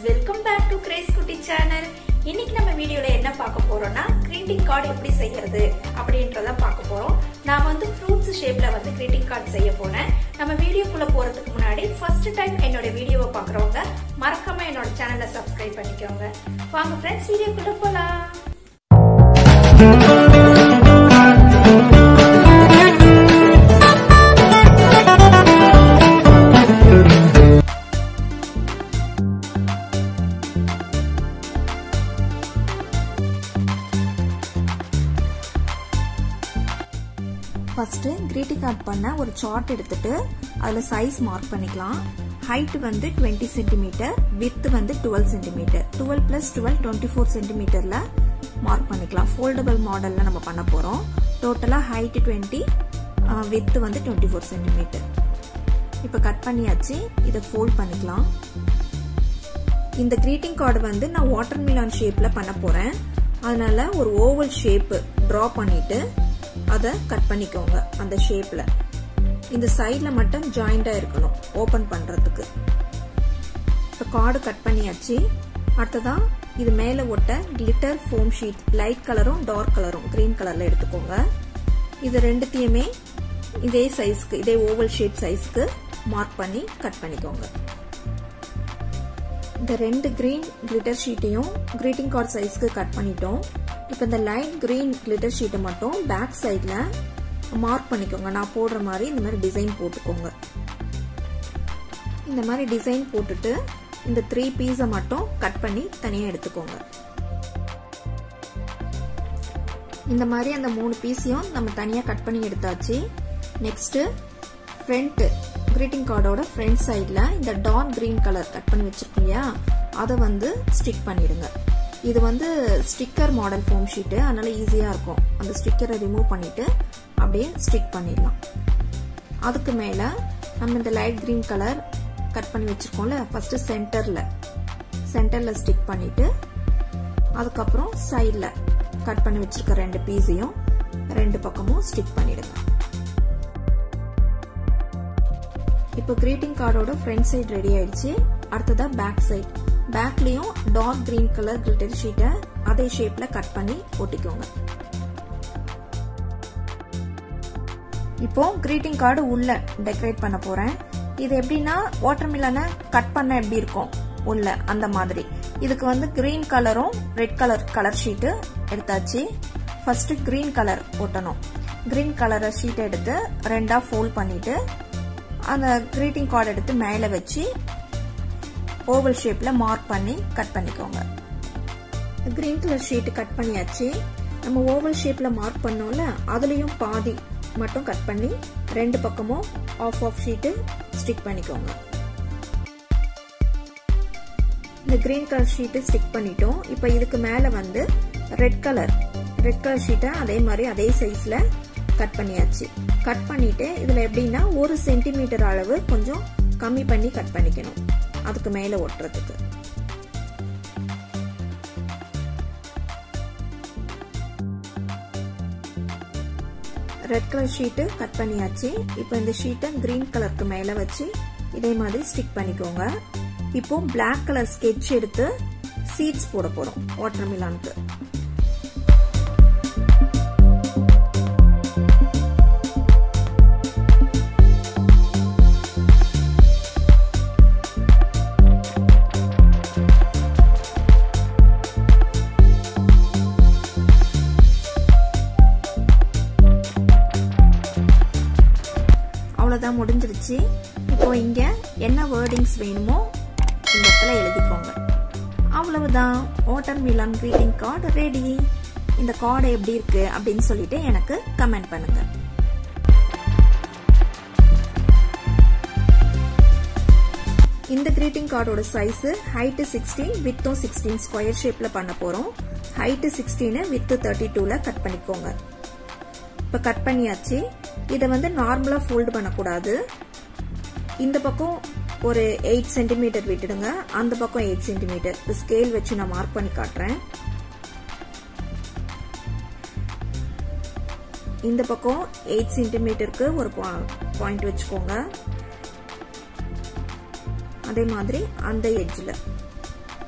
welcome back to Grace குட்டி channel இன்னைக்கு நம்ம வீடியோல என்ன பார்க்க போறோம்னா கிரீட்டிங் கார்டு எப்படி செய்யறது அப்படின்றத பார்க்க போறோம் நான் வந்து ஃப்ரூட்ஸ் ஷேப்ல வந்து கிரீட்டிங் கார்டு செய்ய போறேன் நம்ம வீடியோக்குள்ள போறதுக்கு முன்னாடி ஃபர்ஸ்ட் டைம் என்னோட வீடியோவை பார்க்குறவங்க மறக்காம என்னோட சேனலை சப்ஸ்கிரைப் பண்ணிக்கோங்க வாங்க ஃப்ரெண்ட்ஸ் வீடியோக்குள்ள போலாம் ஃபஸ்ட்டு கிரீட்டிங் கார்ட் பண்ண ஒரு சார்ட் எடுத்துட்டு அதில் சைஸ் மார்க் பண்ணிக்கலாம் ஹைட் வந்து டுவெண்ட்டி சென்டிமீட்டர் வித் வந்து twelve centimetre twelve plus twelve twenty four சென்டிமீட்டரில் மார்க் பண்ணிக்கலாம் ஃபோல்டபுள் மாடலில் நம்ம பண்ண போகிறோம் டோட்டலாக ஹைட் டுவெண்ட்டி வித்து வந்து டுவெண்ட்டி ஃபோர் சென்டிமீட்டர் இப்போ கட் பண்ணியாச்சு இதை ஃபோல்ட் பண்ணிக்கலாம் இந்த கிரீட்டிங் கார்டு வந்து நான் வாட்டர் மிலான் ஷேப்பில் பண்ண போகிறேன் அதனால ஒரு ஓவல் ஷேப்பு ட்ரா பண்ணிட்டு அதை கட் பண்ணிக்கோங்க அந்த ஷேப்பில் இந்த சைடில் மட்டும் ஜாயிண்டாக இருக்கணும் ஓப்பன் பண்ணுறதுக்கு இப்போ கார்டு கட் பண்ணியாச்சு அடுத்ததான் இது மேலே ஒட்ட கிளிட்டர் ஃபோம் ஷீட் லைட் கலரும் டார்க் கலரும் க்ரீன் கலரில் எடுத்துக்கோங்க இது ரெண்டுத்தையுமே இதே சைஸ்க்கு இதே ஓவல் ஷேப் சைஸ்க்கு மார்க் பண்ணி கட் பண்ணிக்கோங்க இந்த ரெண்டு கிரீன் கிளிட்டர் ஷீட்டையும் கிரீட்டிங் கார்டு சைஸ்க்கு கட் பண்ணிட்டோம் இப்போ இந்த லைட் கிரீன் கிளிட்டர் ஷீட்டை மட்டும் பேக் சைடில் மார்க் பண்ணிக்கோங்க நான் போடுற மாதிரி இந்த மாதிரி டிசைன் போட்டுக்கோங்க இந்த மாதிரி டிசைன் போட்டுட்டு இந்த த்ரீ பீஸை மட்டும் கட் பண்ணி தனியாக எடுத்துக்கோங்க இந்த மாதிரி அந்த மூணு பீஸையும் நம்ம தனியாக கட் பண்ணி எடுத்தாச்சு நெக்ஸ்ட்டு ஃப்ரண்ட்டு கிரீட்டிங் கார்டோட ஃப்ரண்ட் சைடில் இந்த டார்க் க்ரீன் கலர் கட் பண்ணி வச்சிருக்கோம் இல்லையா அதை வந்து ஸ்டிக் பண்ணிடுங்க இது வந்து ஸ்டிக்கர் மாடல் ஃபோம் ஷீட்டு அதனால ஈஸியாக இருக்கும் அந்த ஸ்டிக்கரை ரிமூவ் பண்ணிட்டு அப்படியே ஸ்டிக் பண்ணிடலாம் அதுக்கு மேலே நம்ம இந்த லைட் க்ரீன் கலர் கட் பண்ணி வச்சிருக்கோம்ல ஃபர்ஸ்ட் சென்டரில் சென்டரில் ஸ்டிக் பண்ணிட்டு அதுக்கப்புறம் சைடில் கட் பண்ணி வச்சிருக்க ரெண்டு பீஸையும் ரெண்டு பக்கமும் ஸ்டிக் பண்ணிடுங்க இப்போ கிரீட்டிங் கார்டோட ஃப்ரண்ட் சைடு ரெடி ஆயிடுச்சு அடுத்ததா பேக் சைடு பேக்லயும் டார்க் கிரீன் கலர் கிளிட்டர் ஷீட்டை அதே ஷேப்ல கட் பண்ணி ஒட்டிக்கோங்க இப்போ கிரீட்டிங் கார்டு உள்ள டெக்கரேட் பண்ண போறேன் இது எப்படின்னா வாட்டர் மில்லனை கட் பண்ண எப்படி இருக்கும் உள்ள அந்த மாதிரி இதுக்கு வந்து கிரீன் கலரும் ரெட் கலர் கலர் ஷீட்டு எடுத்தாச்சு ஃபர்ஸ்ட் கிரீன் கலர் ஒட்டணும் கிரீன் கலரை ஷீட் எடுத்து ரெண்டா ஃபோல்ட் பண்ணிட்டு அந்த கிரீட்டிங் கார்டு எடுத்து மேலே வச்சு ஓவல் ஷேப்பில் மார்க் பண்ணி கட் பண்ணிக்கோங்க கிரீன் கலர் ஷீட்டு கட் பண்ணியாச்சு நம்ம ஓவல் ஷேப்பில் மார்க் பண்ணோம்ல அதுலேயும் பாதி மட்டும் கட் பண்ணி ரெண்டு பக்கமும் ஆஃப் ஆஃப் ஷீட்டு ஸ்டிக் பண்ணிக்கோங்க இந்த கிரீன் கலர் ஷீட்டு ஸ்டிக் பண்ணிட்டோம் இப்போ இதுக்கு மேலே வந்து ரெட் கலர் ரெட் கலர் ஷீட்டை அதே மாதிரி அதே சைஸில் கட் பண்ணியாச்சு கட் பண்ணிட்டு இதில் எப்படின்னா ஒரு சென்டிமீட்டர் அளவு கொஞ்சம் கம்மி பண்ணி கட் பண்ணிக்கணும் அதுக்கு மேலே ஒட்டுறதுக்கு ரெட் கலர் ஷீட்டு கட் பண்ணியாச்சு இப்போ இந்த ஷீட்டை கிரீன் கலருக்கு மேலே வச்சு இதே மாதிரி ஸ்டிக் பண்ணிக்கோங்க இப்போ பிளாக் கலர் ஸ்கெட்ச் எடுத்து சீட்ஸ் போட போகிறோம் வாட்டர் மிலானுக்கு அவ்வளோதான் முடிஞ்சிருச்சு இப்போ இங்கே என்ன வேர்டிங்ஸ் வேணுமோ இந்த இடத்துல எழுதிக்கோங்க அவ்வளவுதான் watermelon greeting card ready இந்த கார்டு எப்படி இருக்கு அப்படின்னு சொல்லிட்டு எனக்கு கமெண்ட் பண்ணுங்க இந்த கிரீட்டிங் கார்டோட சைஸ் ஹைட்டு சிக்ஸ்டீன் வித்தும் சிக்ஸ்டீன் ஸ்கொயர் ஷேப்ல பண்ண போறோம் ஹைட்டு சிக்ஸ்டீனு வித்து தேர்ட்டி டூல கட் பண்ணிக்கோங்க இப்போ கட் பண்ணியாச்சு இதை வந்து நார்மலாக ஃபோல்டு பண்ணக்கூடாது இந்த பக்கம் ஒரு எயிட் சென்டிமீட்டர் விட்டுடுங்க அந்த பக்கம் எயிட் சென்டிமீட்டர் இப்போ ஸ்கேல் வச்சு நான் மார்க் பண்ணி காட்டுறேன் இந்த பக்கம் எயிட் சென்டிமீட்டருக்கு ஒரு பாயிண்ட் வச்சுக்கோங்க அதே மாதிரி அந்த எட்ஜில்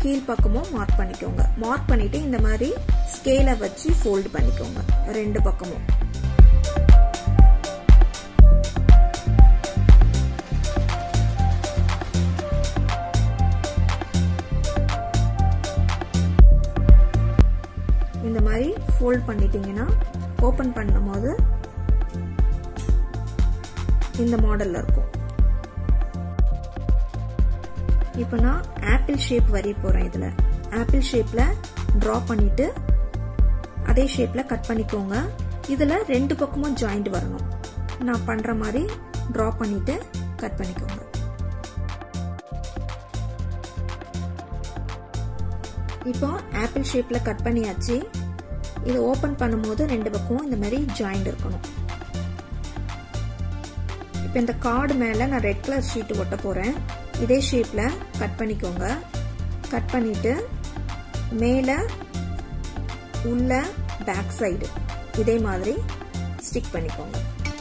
கீழ் பக்கமும் மார்க் பண்ணிக்கோங்க மார்க் பண்ணிட்டு இந்த மாதிரி ஸ்கேலை வச்சு ஃபோல்ட் பண்ணிக்கோங்க ரெண்டு பக்கமும் இந்த மாதிரி ஃபோல்ட் பண்ணிட்டீங்கன்னா ஓப்பன் பண்ணும்போது இந்த மாடல்ல இருக்கும் இப்போ நான் ஆப்பிள் ஷேப் வரி போறேன் இதுல ஆப்பிள் ஷேப்ல டிரா பண்ணிட்டு அதே ஷேப்ல கட் பண்ணிக்கோங்க இதுல ரெண்டு பக்கமும் ஜாயிண்ட் வரணும் நான் பண்ற மாதிரி டிரா பண்ணிட்டு கட் பண்ணிக்கோங்க இப்போ ஆப்பிள் ஷேப்ல கட் பண்ணியாச்சு இதை ஓபன் பண்ணும்போது ரெண்டு பக்கமும் இந்த மாதிரி ஜாயிண்ட் இருக்கணும் இப்போ இந்த கார்டு மேல நான் ரெட் கலர் ஷீட் ஒட்ட போறேன் இதே ஷேப்ல கட் பண்ணிக்கோங்க கட் பண்ணிட்டு மேல உள்ள பேக் சைடு இதே மாதிரி ஸ்டிக் பண்ணிக்கோங்க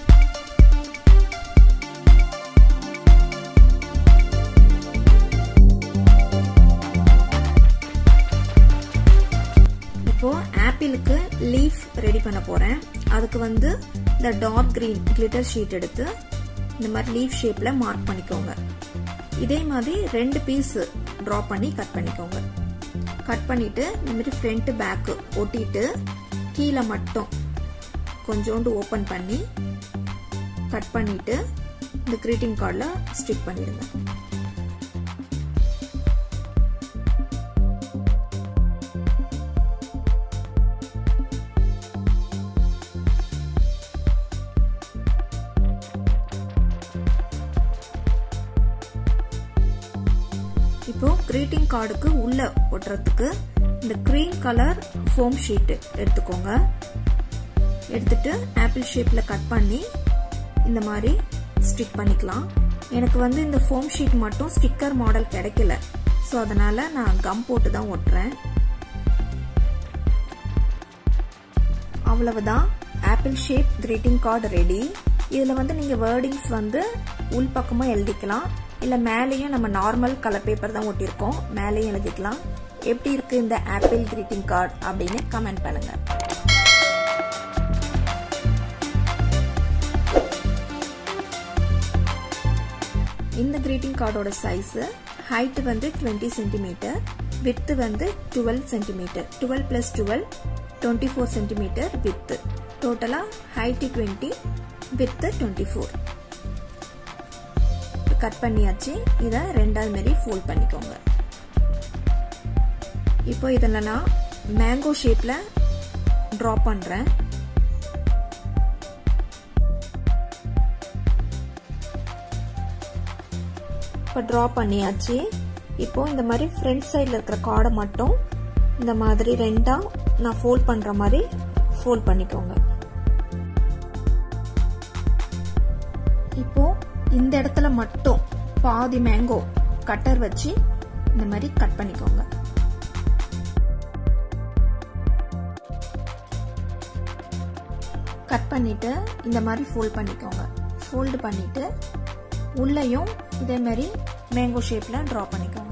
இப்போ ஆப்பிளுக்கு லீஃப் ரெடி பண்ண போறேன் அதுக்கு வந்து இந்த டார்க் கிரீன் கிளிட்டர் ஷீட் எடுத்து இந்த மாதிரி லீஃப் ஷேப்ல மார்க் பண்ணிக்கோங்க இதே மாதிரி ரெண்டு பீஸ் ட்ரா பண்ணி கட் பண்ணிக்கோங்க கட் பண்ணிட்டு இந்த மாதிரி ஃப்ரண்ட் பேக் ஒட்டிட்டு கீழே மட்டும் கொஞ்சோண்டு ஓப்பன் பண்ணி கட் பண்ணிட்டு இந்த கிரீட்டிங் கார்டில் ஸ்டிக் பண்ணிடுங்க இப்போ கிரீட்டிங் கார்டுக்கு உள்ள ஒட்டுறதுக்கு இந்த கிரீன் கலர் ஃபோம் ஷீட் எடுத்துக்கோங்க எடுத்துட்டு ஆப்பிள் ஷேப்ல கட் பண்ணி இந்த மாதிரி ஸ்டிக் பண்ணிக்கலாம் எனக்கு வந்து இந்த ஃபோம் ஷீட் மட்டும் ஸ்டிக்கர் மாடல் கிடைக்கல ஸோ அதனால நான் கம் போட்டு தான் ஒட்டுறேன் அவ்வளவுதான் apple shape greeting card ready இதில் வந்து நீங்கள் வேர்டிங்ஸ் வந்து உள் பக்கமாக எழுதிக்கலாம் இல்லை மேலேயும் நம்ம நார்மல் கலர் பேப்பர் தான் ஒட்டியிருக்கோம் மேலேயும் எழுதிக்கலாம் எப்படி இருக்கு இந்த ஆப்பிள் கிரீட்டிங் கார்டு அப்படின்னு கமெண்ட் பண்ணுங்க இந்த கிரீட்டிங் கார்டோட சைஸ் ஹைட் வந்து டுவெண்ட்டி சென்டிமீட்டர் வித்து வந்து twelve centimetre twelve plus twelve twenty four centimetre width டோட்டலாக height twenty width twenty four cut பண்ணியாச்சு இதை ரெண்டாவது மாரி ஃபோல்ட் பண்ணிக்கோங்க இப்போ இதில் நான் மேங்கோ ஷேப்பில் ட்ரா பண்ணுறேன் இப்போ ட்ரா பண்ணியாச்சு இப்போ இந்த மாதிரி ஃப்ரண்ட் சைடில் இருக்கிற கார்டை மட்டும் இந்த மாதிரி ரெண்டாக நான் ஃபோல்ட் பண்ணுற மாதிரி ஃபோல்ட் பண்ணிக்கோங்க இப்போ இந்த இடத்துல மட்டும் பாதி மேங்கோ கட்டர் வச்சு இந்த மாதிரி கட் பண்ணிக்கோங்க கட் பண்ணிட்டு இந்த மாதிரி ஃபோல்ட் பண்ணிக்கோங்க ஃபோல்டு பண்ணிட்டு உள்ளேயும் இதே மாதிரி மேங்கோ ஷேப்ல டிரா பண்ணிக்கோங்க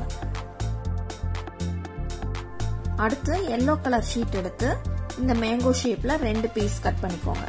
அடுத்து எல்லோ கலர் ஷீட் எடுத்து இந்த மேங்கோ ஷேப்ல ரெண்டு பீஸ் கட் பண்ணிக்கோங்க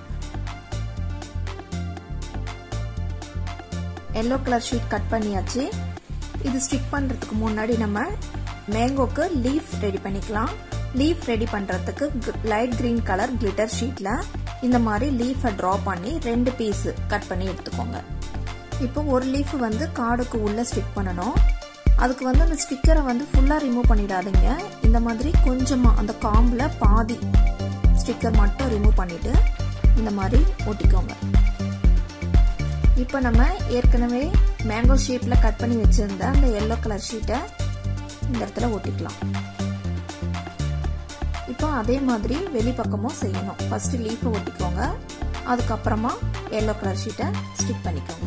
எல்லோ கலர் ஷீட் கட் பண்ணியாச்சு இது ஸ்டிக் பண்றதுக்கு முன்னாடி நம்ம மேங்கோக்கு லீஃப் ரெடி பண்ணிக்கலாம் லீஃப் ரெடி பண்றதுக்கு லைட் கிரீன் கலர் கிளிட்டர் ஷீட்ல இந்த மாதிரி லீஃபை டிரா பண்ணி ரெண்டு பீஸ் கட் பண்ணி எடுத்துக்கோங்க இப்போ ஒரு லீஃப் வந்து கார்டுக்கு உள்ள ஸ்டிக் பண்ணணும் அதுக்கு வந்து அந்த ஸ்டிக்கரை வந்து ஃபுல்லா ரிமூவ் பண்ணிடாதீங்க இந்த மாதிரி கொஞ்சமா அந்த காம்புல பாதி ஸ்டிக்கர் மட்டும் ரிமூவ் பண்ணிட்டு இந்த மாதிரி ஒட்டிக்கோங்க இப்போ நம்ம ஏற்கனவே மேங்கோ ஷேப்ல கட் பண்ணி வச்சிருந்த அந்த எல்லோ கலர் ஷீட்டை இந்த இடத்துல ஒட்டிக்கலாம் இப்போ அதே மாதிரி வெளி பக்கமும் செய்யணும் ஃபர்ஸ்ட் லீஃபை ஒட்டிக்கோங்க அதுக்கப்புறமா எல்லோ கலர் ஷீட்டை ஸ்டிக் பண்ணிக்கோங்க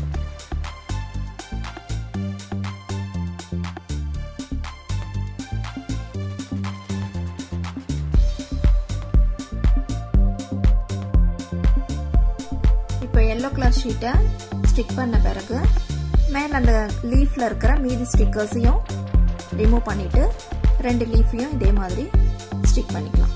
இப்போ எல்லோ கலர் ஷீட்டை ஸ்டிக் பண்ண பிறகு மேலே அந்த லீஃப்ல இருக்கிற மீதி ஸ்டிக்கர்ஸையும் ரிமூவ் பண்ணிட்டு ரெண்டு லீஃபையும் இதே மாதிரி ஸ்டிக் பண்ணிக்கலாம்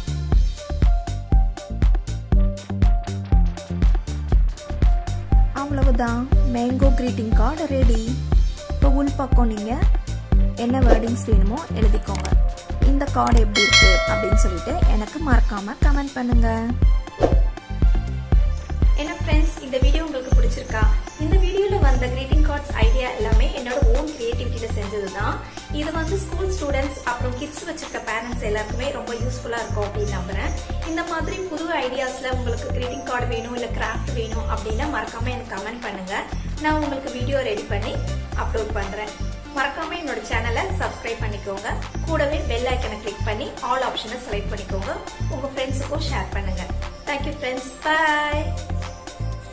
அவ்வளவுதான் மேங்கோ கிரீட்டிங் கார்டு ரெடி இப்போ உள் பக்கம் நீங்கள் என்ன வேர்டிங்ஸ் வேணுமோ எழுதிக்கோங்க இந்த கார்டு எப்படி இருக்கு அப்படின்னு சொல்லிட்டு எனக்கு மறக்காம கமெண்ட் பண்ணுங்க என்ன ஃப்ரெண்ட்ஸ் இந்த வீடியோ உங்களுக்கு பிடிச்சிருக்கா இந்த வீடியோவில் வந்த கிரீட்டிங் கார்ட்ஸ் ஐடியா எல்லாமே என்னோட ஓன் கிரியேட்டிவிட்டியில் செஞ்சது தான் இது வந்து ஸ்கூல் ஸ்டூடெண்ட்ஸ் அப்புறம் கிட்ஸ் வச்சிருக்க பேரண்ட்ஸ் எல்லாருக்குமே ரொம்ப யூஸ்ஃபுல்லாக இருக்கும் அப்படின்னு நம்புறேன் இந்த மாதிரி புது ஐடியாஸில் உங்களுக்கு கிரீட்டிங் கார்டு வேணும் இல்லை கிராஃப்ட் வேணும் அப்படின்னா மறக்காம எனக்கு கமெண்ட் பண்ணுங்க நான் உங்களுக்கு வீடியோ ரெடி பண்ணி அப்லோட் பண்ணுறேன் மறக்காம என்னோட சேனலை சப்ஸ்கிரைப் பண்ணிக்கோங்க கூடவே பெல் ஐக்கனை கிளிக் பண்ணி ஆல் ஆப்ஷனை செலக்ட் பண்ணிக்கோங்க உங்க ஃப்ரெண்ட்ஸுக்கும் ஷேர் பண்ணுங்க தேங்க்யூ ஃப்ரெண்ட்ஸ் பாய்